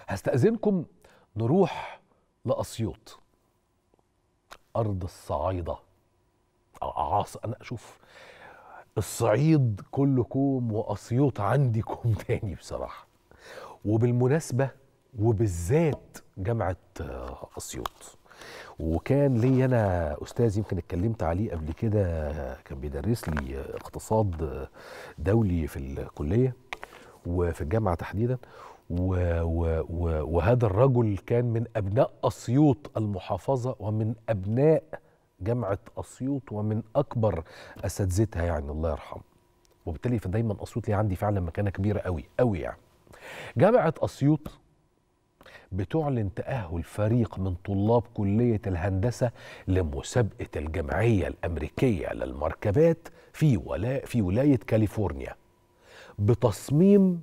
هستأذنكم نروح لأسيوط أرض الصعايدة أعاص أنا أشوف الصعيد كله كوم وأسيوط عندي كوم تاني بصراحة وبالمناسبة وبالذات جامعة آه، أسيوط وكان لي أنا أستاذ يمكن اتكلمت عليه قبل كده كان بيدرس لي اقتصاد دولي في الكلية وفي الجامعة تحديدا و و و وهذا الرجل كان من أبناء أسيوط المحافظة ومن أبناء جامعة أسيوط ومن أكبر أساتذتها يعني الله يرحمه وبالتالي فدايما أسيوط لي عندي فعلا مكانة كبيرة قوي قوي يعني جامعة أسيوط بتعلن تأهل فريق من طلاب كلية الهندسة لمسابقة الجمعية الأمريكية للمركبات في ولا في ولاية كاليفورنيا بتصميم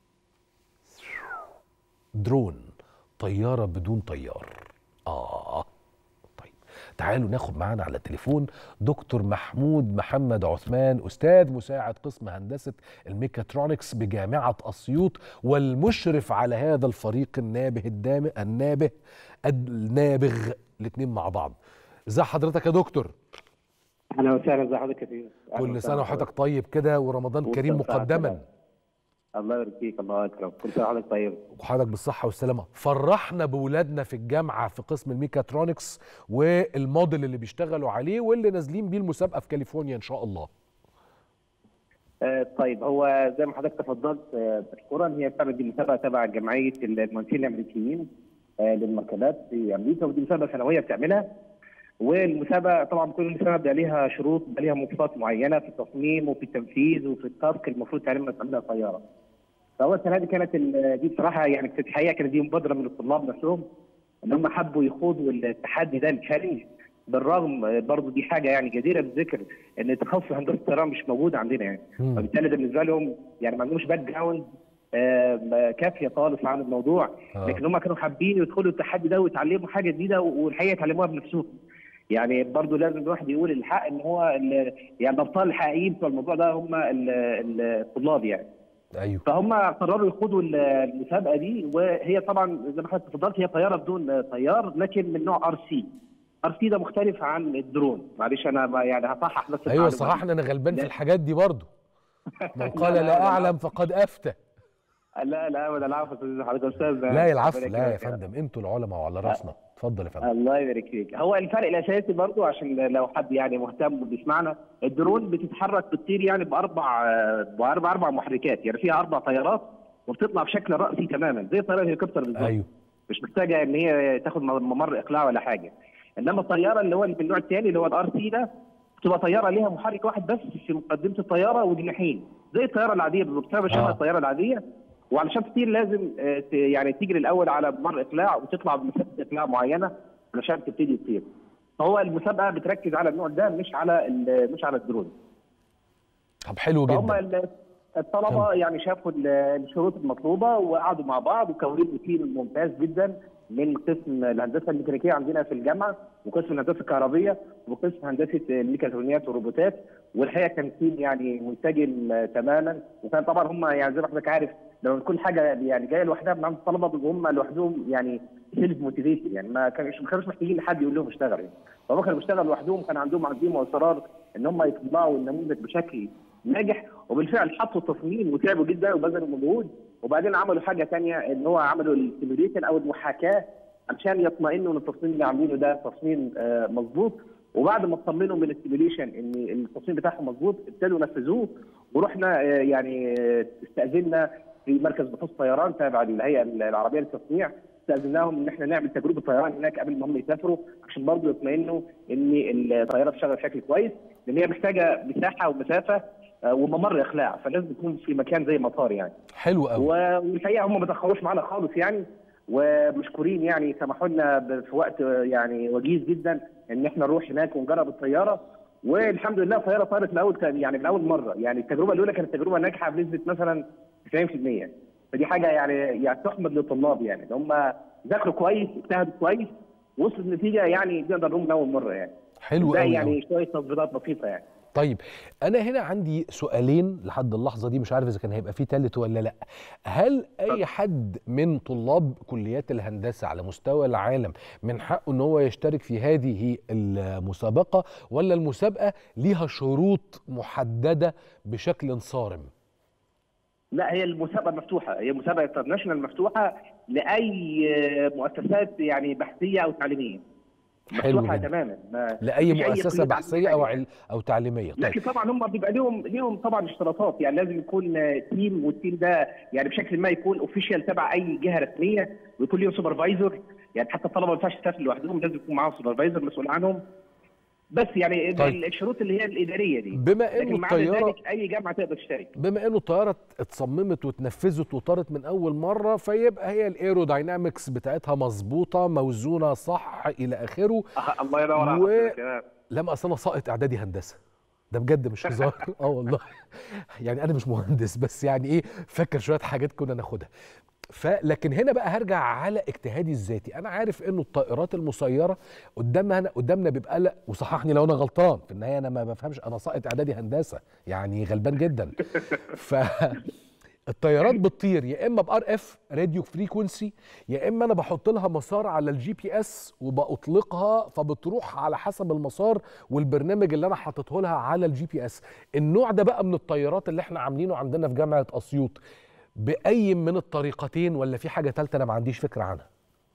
درون طيارة بدون طيار آه طيب تعالوا ناخد معانا على التليفون دكتور محمود محمد عثمان أستاذ مساعد قسم هندسة الميكاترونكس بجامعة أسيوط والمشرف على هذا الفريق النابه الدام النابه النابغ الاثنين مع بعض ازي حضرتك يا دكتور اهلا وسهلا ازي حضرتك يا سيدي أهلا كل وسهلا سنة وحضرتك طيب كده ورمضان كريم وأنت بصحة مقدما وسلامة. الله يبارك فيك الله يكرمك كل سنه وحضرتك طيب وحضرتك بالصحة والسلامة فرحنا بولادنا في الجامعة في قسم الميكاترونكس والموديل اللي بيشتغلوا عليه واللي نازلين بيه المسابقة في كاليفورنيا إن شاء الله آه طيب هو زي ما حضرتك تفضلت آه مشكورا هي فعلا دي مسابقه تبع جمعيه المهندسين الامريكيين آه للمركبات في امريكا ودي مسابقه سنويه بتعملها والمسابقه طبعا كل سنه بيبقى ليها شروط بيبقى ليها مواصفات معينه في التصميم وفي التنفيذ وفي التاسك المفروض تعملها تعملها طياره. فهو السنه دي كانت ال- دي بصراحه يعني في الحقيقه كانت دي مبادره من الطلاب نفسهم ان هم حبوا يخوضوا التحدي ده التشالنج بالرغم آه، برضه دي حاجه يعني جديره بالذكر ان تخصص هندسه الطيران مش موجود عندنا يعني مم. فبالتالي بالنسبه لهم يعني ما عندهمش باك جراوند آه، كافيه خالص عن الموضوع آه. لكن هم كانوا حابين يدخلوا التحدي ده ويتعلموا حاجه جديده والحقيقه يتعلموها بنفسهم يعني برضو لازم الواحد يقول الحق ان هو ال- يعني الابطال الحقيقيين بتوع الموضوع ده هم ال- ال- الطلاب يعني أيوه فهم قرروا يخوضوا ال- المسابقه دي وهي طبعا زي ما حضرتك اتفضلت هي طياره بدون طيار لكن من نوع ار سي ار سي ده مختلف عن الدرون معلش انا ما- يعني هصحح بس أيوه المعلومة صححنا أنا غلبان في لا. الحاجات دي برضو من قال لا، لا لا، لا. أعلم فقد أفتى لا لا ابدا العفو يا أستاذ حضرتك استاذ لا العفو ربنا لا يا يكرمك. فندم أنتوا العلماء وعلى راسنا اتفضل يا فندم الله يبارك فيك هو الفرق الاساسي برضو عشان لو حد يعني مهتم وبيسمعنا الدرون بتتحرك بتطير يعني باربع باربع اربع محركات يعني فيها اربع طيارات وبتطلع بشكل راسي تماما زي طياره الهليكوبتر بالظبط أيوه مش محتاجه ان هي تاخد ممر اقلاع ولا حاجه انما الطياره اللي هو اللي من النوع الثاني اللي هو الار سي ده بتبقى طياره ليها محرك واحد بس في مقدمه الطياره وجناحين زي الطياره العاديه بالظبط بتبقى شبه آه. الطياره العاديه وعلشان تطير لازم آه، ت- يعني تجري الاول على ممر اقلاع وتطلع بمسافه اقلاع معينه علشان تبتدي تطير فهو المسابقه بتركز على النوع ده مش على ال- مش على الدرون طب حلو فهم جدا ال- الطلبه يعني شافوا ال- الشروط المطلوبه وقعدوا مع بعض وكونوا تيم ممتاز جدا من قسم الهندسه الميكانيكيه عندنا في الجامعه وقسم الهندسه الكهربيه وقسم هندسه الميكاترونيات والروبوتات والحقيقه كان تيم يعني منسجم آه، تماما وكان طبعا هم يعني زي ما حضرتك عارف لما كل حاجه يعني جايه لوحدها من عند الطلبه بيبقوا هم لوحدهم يعني سيلف موتيفيشن يعني ما كانوش ما كانوش محتاجين لحد يقول لهم اشتغل يعني فهم كانوا بيشتغلوا لوحدهم كان عندهم عزيمه واصرار ان هم يطلعوا النموذج بشكل ناجح وبالفعل حطوا تصميم وتعبوا جدا وبذلوا مجهود وبعدين عملوا حاجه ثانيه ان هو عملوا السيميوليشن او المحاكاه عشان يطمئنوا ان التصميم اللي عاملينه ده تصميم آه، مظبوط وبعد ما اطمنوا من السيميوليشن ان التصميم بتاعهم مظبوط ابتدوا ينفذوه ورحنا آه، يعني آه، استاذنا في مركز بحوث طيران تابع للهيئه العربيه للتصنيع استاذناهم ان احنا نعمل تجربه طيران هناك قبل ما هم يسافروا عشان برضه يطمئنوا ان الطياره تشتغل بشكل كويس لان هي محتاجه مساحه ومسافه آه، وممر اقلاع فلازم تكون في مكان زي مطار يعني حلو قوي والحقيقه هم ما تاخروش معانا خالص يعني ومشكورين يعني سمحوا لنا ب- في وقت آه، يعني وجيز جدا ان احنا نروح هناك ونجرب الطياره والحمد لله الطياره طارت من اول يعني من اول مره يعني التجربه الاولى كانت تجربه ناجحه بنسبه مثلا 90% فدي حاجه يعني يعني تحمد للطلاب يعني ان هم ذاكروا كويس اجتهدوا كويس وصلوا النتيجه يعني نقدر نقول من اول مره يعني حلو ده قوي يعني يعني شويه تظبيطات بسيطه يعني طيب انا هنا عندي سؤالين لحد اللحظه دي مش عارف اذا كان هيبقى في تالت ولا لا هل اي حد من طلاب كليات الهندسه على مستوى العالم من حقه ان هو يشترك في هذه المسابقه ولا المسابقه ليها شروط محدده بشكل صارم لا هي المسابقه مفتوحه هي مسابقه انترناشونال مفتوحه لاي مؤسسات يعني بحثيه او تعليميه حلو مفتوحه جدا. تماما ما لاي مفيش أي مؤسسه قيود بحثيه او على عل او تعليميه طيب لكن طبعا هم بيبقى لهم ليهم طبعا اشتراطات يعني لازم يكون تيم والتيم ده يعني بشكل ما يكون اوفيشال تبع اي جهه رسميه ويكون ليهم سوبرفايزر يعني حتى الطلبه ما ينفعش تسافر لوحدهم لازم يكون معاهم سوبرفايزر مسؤول عنهم بس يعني طيب. الشروط اللي هي الاداريه دي بما انه لكن مع ذلك الطياره اي جامعه تقدر تشترك بما انه الطياره اتصممت واتنفذت وطارت من اول مره فيبقى هي الايروداينامكس بتاعتها مظبوطه موزونه صح الى اخره آه، الله ينور و- عليك يا لما اصل انا ساقط اعدادي هندسه ده بجد مش هزار اه والله يعني انا مش مهندس بس يعني ايه فاكر شويه حاجات كنا ناخدها فلكن هنا بقى هرجع على اجتهادي الذاتي انا عارف انه الطائرات المسيره قدامنا قدامنا بيبقى لا وصححني لو انا غلطان في النهايه انا ما بفهمش انا ساقط اعدادي هندسه يعني غلبان جدا ف الطيارات بتطير يا اما بار اف راديو فريكونسي يا اما انا بحط لها مسار على الجي بي اس وبطلقها فبتروح على حسب المسار والبرنامج اللي انا حاطته لها على الجي بي اس النوع ده بقى من الطيارات اللي احنا عاملينه عندنا في جامعه اسيوط باي من الطريقتين ولا في حاجه ثالثه انا ما عنديش فكره عنها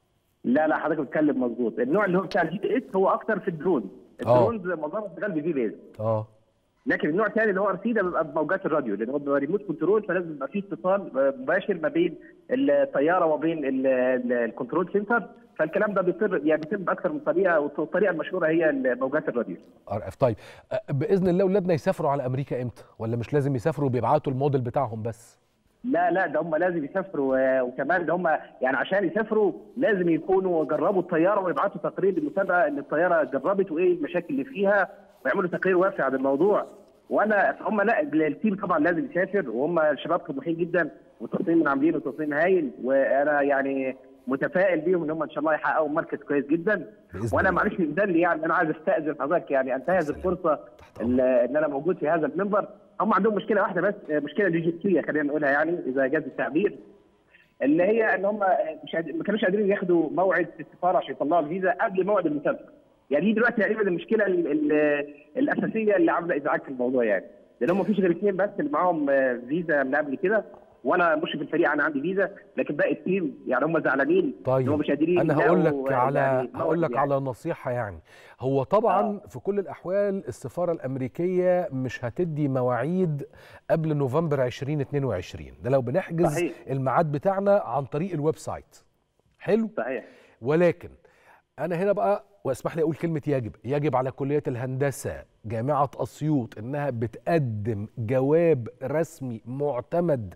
لا لا حضرتك بتتكلم مظبوط النوع اللي هو بتاع الجي بي اس هو اكتر في الدرون آه. الدرون معظمها شغال بفي بيز اه لكن النوع الثاني اللي هو ار سي ده بيبقى بموجات الراديو لان هو بيبقى ريموت كنترول فلازم يبقى فيه اتصال مباشر ما بين الطياره وبين ال- ال- الكنترول سنتر فالكلام ده بيصير يعني بيتم باكثر من طريقه والطريقه المشهوره هي موجات الراديو ار اف طيب أه، باذن الله اولادنا يسافروا على امريكا امتى ولا مش لازم يسافروا بيبعتوا الموديل بتاعهم بس لا لا ده هم لازم يسافروا آه، وكمان ده هم يعني عشان يسافروا لازم يكونوا جربوا الطياره ويبعتوا تقرير للمسابقه ان الطياره جربت وايه المشاكل اللي فيها ويعملوا تقرير وافي عن الموضوع وانا هم لا التيم طبعا لازم يسافر وهم الشباب طموحين جدا والتصميم اللي عاملينه تصميم هايل وانا يعني متفائل بيهم ان هم ان شاء الله يحققوا مركز كويس جدا بإذن وانا الله. معلش ينزل لي يعني انا عايز استاذن حضرتك يعني انتهز سلام. الفرصه تحت ال- ان انا موجود في هذا المنبر هم عندهم مشكله واحده بس آه، مشكله لوجستيه خلينا نقولها يعني اذا جاز التعبير اللي هي ان هم مش قاد- ما كانوش قادرين ياخدوا موعد في السفاره عشان يطلعوا الفيزا قبل موعد المسابقه يعني دي دلوقتي تقريبا المشكله ال ال الاساسيه اللي عامله ازعاج في الموضوع يعني لان هم مفيش غير اثنين بس اللي معاهم آه، فيزا من قبل كده وانا مشرف الفريق انا عندي فيزا لكن باقي التيم يعني هم زعلانين طيب إن هم مش قادرين انا هقول يلاقوا، لك آه، على يعني هقول لك موعد على نصيحه يعني هو طبعا في كل الاحوال السفاره الامريكيه مش هتدي مواعيد قبل نوفمبر 2022 ده لو بنحجز صحيح. الميعاد بتاعنا عن طريق الويب سايت حلو صحيح ولكن انا هنا بقى واسمح لي اقول كلمه يجب يجب على كليه الهندسه جامعه اسيوط انها بتقدم جواب رسمي معتمد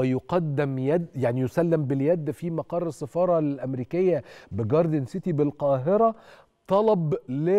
ويقدم يد يعني يسلم باليد في مقر السفاره الامريكيه بجاردن سيتي بالقاهره طلب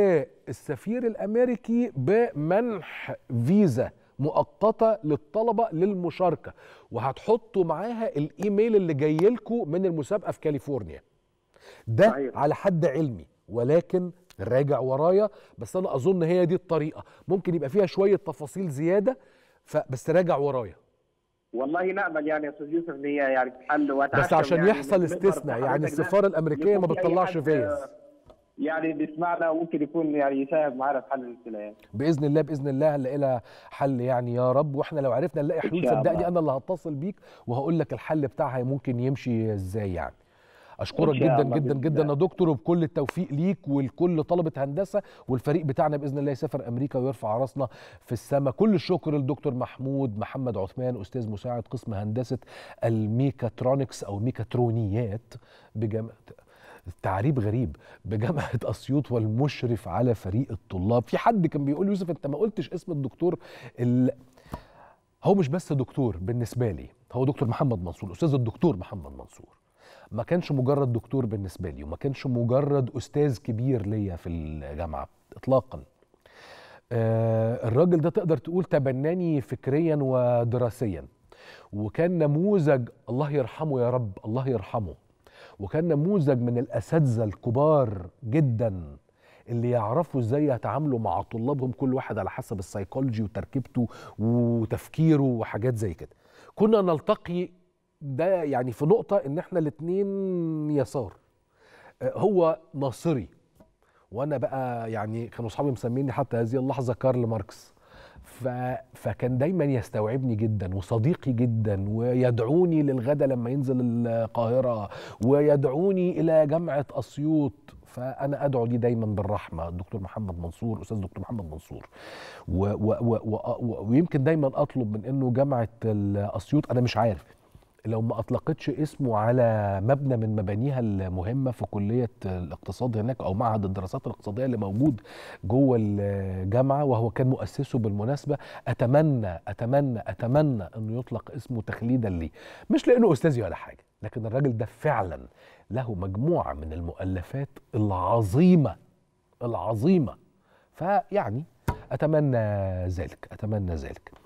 للسفير الامريكي بمنح فيزا مؤقته للطلبه للمشاركه وهتحطوا معاها الايميل اللي جاي لكم من المسابقه في كاليفورنيا ده صحيح. على حد علمي ولكن راجع ورايا بس انا اظن هي دي الطريقه ممكن يبقى فيها شويه تفاصيل زياده فبس راجع ورايا والله نامل يعني يا استاذ يوسف ان هي يعني تتحل واتعشم بس عشان يعني يحصل من المنبر استثناء بتاع يعني حضرتك ده السفاره الامريكيه ما يكون في أي بتطلعش حد، فيز آه، يعني بيسمعنا وممكن يكون يعني يساهم معانا في حل المشكله يعني باذن الله باذن الله هنلاقي لها حل يعني يا رب واحنا لو عرفنا نلاقي حلول شاء صدقني الله. انا اللي هتصل بيك وهقول لك الحل بتاعها ممكن يمشي ازاي يعني اشكرك إن شاء جدا الله جدا بإذن جدا الله. يا دكتور وبكل التوفيق ليك ولكل طلبه هندسه والفريق بتاعنا باذن الله يسافر امريكا ويرفع راسنا في السماء كل الشكر للدكتور محمود محمد عثمان استاذ مساعد قسم هندسه الميكاترونكس او ميكاترونيات بجامعه تعريب غريب بجامعه اسيوط والمشرف على فريق الطلاب في حد كان بيقول لي يوسف انت ما قلتش اسم الدكتور ال... هو مش بس دكتور بالنسبه لي هو دكتور محمد منصور الاستاذ الدكتور محمد منصور ما كانش مجرد دكتور بالنسبه لي وما كانش مجرد استاذ كبير ليا في الجامعه اطلاقا آه الراجل ده تقدر تقول تبناني فكريا ودراسيا وكان نموذج الله يرحمه يا رب الله يرحمه وكان نموذج من الاساتذه الكبار جدا اللي يعرفوا ازاي يتعاملوا مع طلابهم كل واحد على حسب السيكولوجي وتركيبته وتفكيره وحاجات زي كده كنا نلتقي ده يعني في نقطة ان احنا الاتنين يسار آه، هو ناصري وانا بقى يعني كانوا اصحابي مسميني حتى هذه اللحظة كارل ماركس ف... فكان دايما يستوعبني جدا وصديقي جدا ويدعوني للغدا لما ينزل القاهرة ويدعوني إلى جامعة أسيوط فأنا أدعو ليه دايما بالرحمة الدكتور محمد منصور أستاذ دكتور محمد منصور و... و... و... و... ويمكن دايما أطلب من أنه جامعة أسيوط أنا مش عارف لو ما اطلقتش اسمه على مبنى من مبانيها المهمه في كليه الاقتصاد هناك او معهد الدراسات الاقتصاديه اللي موجود جوه الجامعه وهو كان مؤسسه بالمناسبه اتمنى اتمنى اتمنى انه يطلق اسمه تخليدا ليه مش لانه استاذي ولا حاجه لكن الراجل ده فعلا له مجموعه من المؤلفات العظيمه العظيمه فيعني اتمنى ذلك اتمنى ذلك